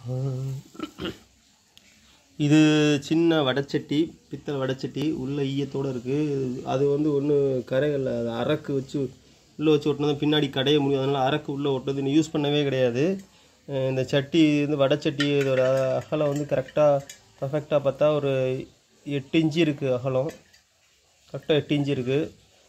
இது சின்ன வடைச்சட்டி பித்தளை வடைச்சட்டி உள்ள ஈயத்தோடு இருக்குது அது வந்து ஒன்று கரைகளில் அது அரக்கு வச்சு உள்ளே வச்சு ஒட்டினது பின்னாடி கடைய முடியும் அதனால் அரக்கு உள்ளே ஒட்டுறது இன்னும் யூஸ் பண்ணவே கிடையாது அஹ் இந்த சட்டி வந்து வடைச்சட்டி இதோட அகலம் வந்து கரெக்டாக பர்ஃபெக்டாக பார்த்தா ஒரு எட்டு இன்ச்சு இருக்குது அகலம் கரெக்டாக எட்டு இன்ச்சு இருக்குது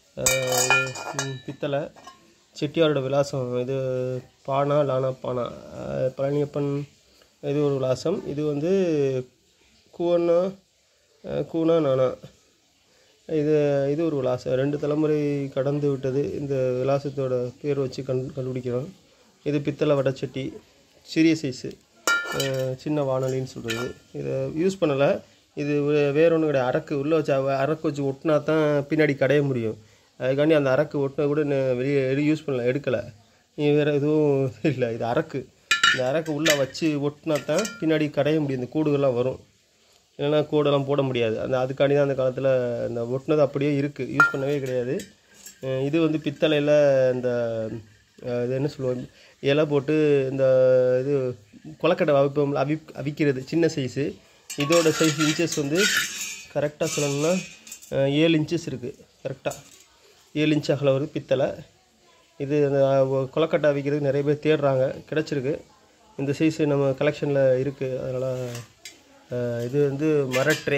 இது ம், பித்தளை செட்டியாரோட விலாசம் இது பானா லானா பானா அஹ் பழனியப்பன் இது ஒரு விலாசம் இது வந்து கூவண்ணா அஹ் கூனா நானா இது இது ஒரு விலாசம் ரெண்டு தலைமுறை கடந்து விட்டது இந்த விலாசத்தோட பேர் வச்சு கண் கண்டுபிடிக்கிறோம் இது பித்தளை வடைச்சட்டி சிறிய சைஸு சின்ன வானொலின்னு சொல்கிறது இதை யூஸ் பண்ணலை இது வே- வேற ஒன்றும் கிடையாது அரக்கு உள்ளே வச்சு அவ- அரக்கு வச்சு ஒட்டினா தான் பின்னாடி கடைய முடியும் அதுக்காண்டி அந்த அரக்கு ஒட்டின கூட நான் வெளியே எடு யூஸ் பண்ணல எடுக்கலை நீ வேறு எதுவும் இல்லை இது அரக்கு இந்த அரக்கு உள்ளே வச்சு ஒட்டினா தான் பின்னாடி கடைய முடியும் இந்த கூடுகள்லாம் வரும் இல்லைன்னா கோடெல்லாம் போட முடியாது அந்த அதுக்காண்டி தான் அந்த காலத்தில் இந்த ஒட்டினது அப்படியே இருக்குது யூஸ் பண்ணவே கிடையாது அஹ் இது வந்து பித்தளையில் இந்த அஹ் இது என்ன சொல்லுவோம் இலை போட்டு இந்த இது கொலக்கட்டை அவிப்போம் அவி அவிக்கிறது சின்ன சைஸு இதோட சைஸ் இன்ச்சஸ் வந்து கரெக்டாக சொல்லணும்னா அஹ் ஏழு இன்ச்சஸ் இருக்குது கரெக்டாக ஏழு இன்ச் அகலம் வருது பித்தளை இது அந்த அஹ், கொலக்கட்டை அவிக்கிறதுக்கு நிறைய பேர் தேடுறாங்க கிடச்சிருக்கு இந்த சைஸு நம்ம கலெக்ஷனில் இருக்குது அதனால் அஹ், இது வந்து மரட்ரே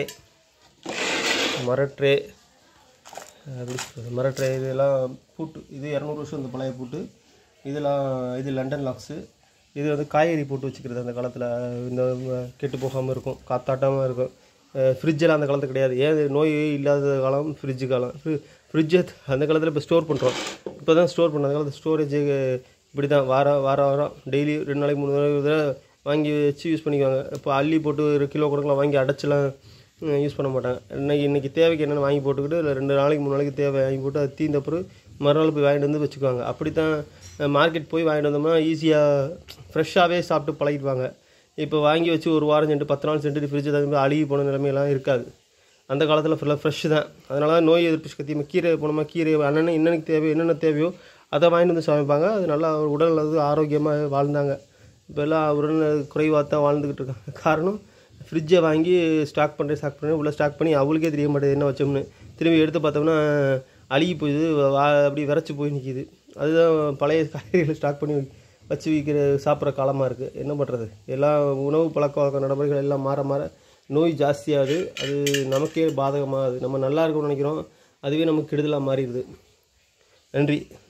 மரட்ரே அப்படி சொல்றது மரட்ரே இதெல்லாம் பூட்டு இது இரநூறு வருஷம் இந்த பழைய பூட்டு இதெல்லாம் இது லண்டன் லாக்ஸு இது வந்து காய்கறி போட்டு வச்சுக்கிறது அந்த காலத்தில் இந்த அஹ், கெட்டு போகாமல் இருக்கும் காத்தாட்டாமல் இருக்கும் ஃப்ரிட்ஜெல்லாம் அந்த காலத்தில் கிடையாது ஏன் இது நோய் இல்லாத காலம் ஃப்ரிட்ஜு காலம் ஃப்ரிட்ஜை அந்த காலத்தில் இப்போ ஸ்டோர் பண்ணுறோம் இப்போ தான் ஸ்டோர் பண்ண அந்த காலத்தில் ஸ்டோரேஜ் இப்படி தான் வாரம் வாரம் வாரம் டெய்லி ரெண்டு நாளைக்கு மூணு நாளைக்கு ஒரு தடவை வாங்கி வச்சு யூஸ் பண்ணிக்குவாங்க இப்போ அள்ளி போட்டு ஒரு கிலோ கொடுக்கலாம் வாங்கி அடைச்சிலாம் யூஸ் பண்ண மாட்டாங்க இன்னைக்கு இன்றைக்கி தேவைக்கு என்னென்ன வாங்கி போட்டுக்கிட்டு இல்லை ரெண்டு நாளைக்கு மூணு நாளைக்கு தேவை வாங்கி போட்டு அது தீர்ந்த பிறகு மறுநாள் போய் வாங்கிட்டு வந்து வச்சுக்குவாங்க அப்படி தான் மார்க்கெட் போய் வாங்கிட்டு வந்தோம்னா ஈஸியாக ஃப்ரெஷ்ஷாகவே சாப்பிட்டு பழகிடுவாங்க இப்போ வாங்கி வச்சு ஒரு வாரம் சென்று பத்து நாள் சென்று ஃப்ரிட்ஜ் தகுந்த அழுகி போன நிலைமையெல்லாம் இருக்காது அந்த காலத்தில் ஃபுல்லாக ஃப்ரெஷ் தான் அதனால நோய் எதிர்ப்பு சக்தி நம்ம கீரை போனோமா கீரை அண்ணன் என்னென்ன தேவை என்னென்ன தேவையோ அதை வாங்கிட்டு வந்து சமைப்பாங்க அது நல்லா உடல் அது ஆரோக்கியமாக வாழ்ந்தாங்க இப்போ எல்லாம் உடல் குறைவாக தான் வாழ்ந்துக்கிட்டு இருக்காங்க காரணம் ஃப்ரிட்ஜை வாங்கி ஸ்டாக் பண்ணுறேன் ஸ்டாக் பண்ணுறேன் உள்ளே ஸ்டாக் பண்ணி அவங்களுக்கே தெரிய மாட்டேது என்ன வச்சோம்னு திரும்பி எடுத்து பார்த்தோம்னா அழுகி போயிடுது வா அப்படி விரைச்சி போய் நிற்கிது அதுதான் பழைய காய்கறிகளை ஸ்டாக் பண்ணி வச்சு விற்கிற சாப்பிட்ற காலமாக இருக்குது என்ன பண்ணுறது எல்லாம் உணவு பழக்க வழக்க நடைமுறைகள் எல்லாம் மாற மாற நோய் ஜாஸ்தியாகுது அது நமக்கே பாதகமாகுது நம்ம நல்லா இருக்கணும்னு நினைக்கிறோம் அதுவே நமக்கு கெடுதலாக மாறிடுது நன்றி